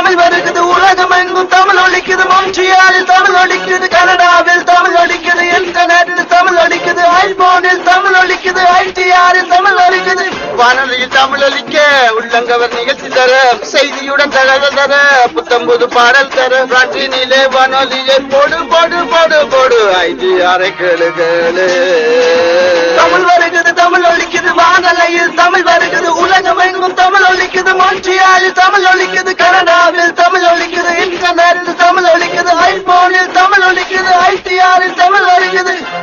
தமிழ் வருகுது உலகம் எங்கும் தமிழ் ஒழிக்குது மொன்றியாலில் தமிழ் ஒழிக்குது கனடாவில் தமிழ் ஒழிக்குது இன்டர்நெட்டில் தமிழ் ஒழிக்குது ஐபோனில் தமிழ் ஒழிக்குது ஐடிஆரில் தமிழ் ஒழிக்குது வானொலியில் தமிழ் ஒழிக்க உள்ளங்கவர் நிகழ்ச்சி தர செய்தியுடன் தகவல் தர புத்தம்புது பாடல் தர பிரான்சினிலே வானொலியை போடு போடு போடு போடு ஐடிஆரை கேளு கேளு தமிழ் வருகுது தமிழ் ஒழிக்குது வானலையில் தமிழ் வருகுது